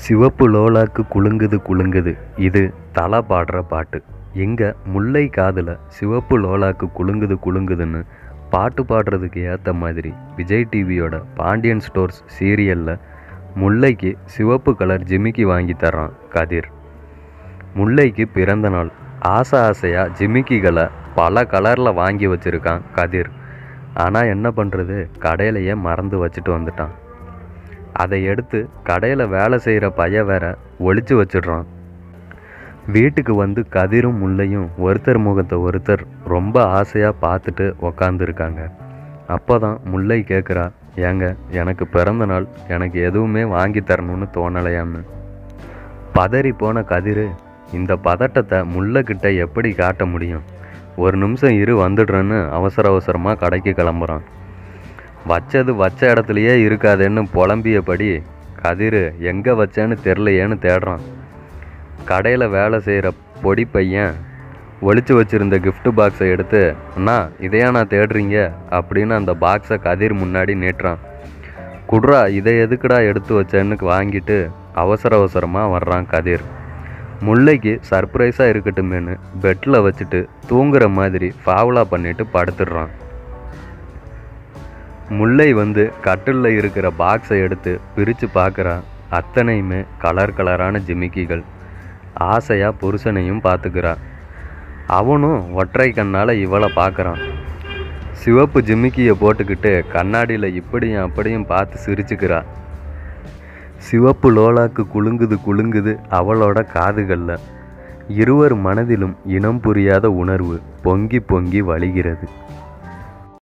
சிவப்பு லோலாக்கு குலுங்குது குலுங்குது இது தலை பாடுற பாட்டு எங்கே முல்லை காதில் சிவப்பு லோலாக்கு குலுங்குது குலுங்குதுன்னு பாட்டு பாடுறதுக்கு ஏற்ற மாதிரி விஜய் டிவியோட பாண்டியன் ஸ்டோர்ஸ் சீரியலில் முல்லைக்கு சிவப்பு கலர் ஜிமிக்கி வாங்கி தர்றான் கதிர் முல்லைக்கு பிறந்த நாள் ஆசை ஆசையாக ஜிமிக்கிகளை பல கலரில் வாங்கி வச்சுருக்கான் கதிர் ஆனால் என்ன பண்ணுறது கடையிலையே மறந்து வச்சுட்டு வந்துட்டான் அதை எடுத்து கடையில் வேலை செய்கிற பைய வேற ஒளிச்சு வச்சிடுறான் வீட்டுக்கு வந்து கதிரும் முல்லையும் ஒருத்தர் முகத்தை ஒருத்தர் ரொம்ப ஆசையாக பார்த்துட்டு உக்காந்துருக்காங்க அப்போ தான் முல்லை கேட்குறா ஏங்க எனக்கு பிறந்த நாள் எனக்கு எதுவுமே வாங்கி தரணும்னு தோணலையான்னு பதறி போன கதிர் இந்த பதட்டத்தை முல்லைக்கிட்ட எப்படி காட்ட முடியும் ஒரு நிமிஷம் இரு வந்துடுறேன்னு அவசர அவசரமாக கடைக்கு கிளம்புறான் வச்சது வச்ச இடத்துலையே இருக்காதேன்னு புலம்பியபடி கதிர் எங்கே வச்சேன்னு தெரிலையேன்னு தேடுறான் கடையில் வேலை செய்கிற பொடி பையன் ஒளிச்சு வச்சிருந்த gift பாக்ஸை எடுத்து அண்ணா இதையா நான் தேடுறீங்க அப்படின்னு அந்த பாக்ஸை கதிர் முன்னாடி நீட்டுறான் குட்ரா இதை எதுக்குடா எடுத்து வச்சேன்னு வாங்கிட்டு அவசர அவசரமாக வர்றான் கதிர் முல்லைக்கு சர்ப்ரைஸாக இருக்கட்டுமேன்னு பெட்டில் வச்சுட்டு தூங்குற மாதிரி ஃபாவலா பண்ணிட்டு படுத்துடுறான் முல்லை வந்து கட்டிலில் இருக்கிற பாக்ஸை எடுத்து பிரித்து பார்க்குறான் அத்தனையுமே கலர் கலரான ஜிமிக்கிகள் ஆசையாக புருஷனையும் பார்த்துக்கிறா அவனும் ஒற்றை கண்ணால் இவளை பார்க்குறான் சிவப்பு ஜிமிக்கியை போட்டுக்கிட்டு கண்ணாடியில் இப்படியும் அப்படியும் பார்த்து சிரிச்சுக்கிறா சிவப்பு லோலாக்கு குலுங்குது குலுங்குது அவளோட காதுகளில் இருவர் மனதிலும் இனம் புரியாத உணர்வு பொங்கி பொங்கி வழிகிறது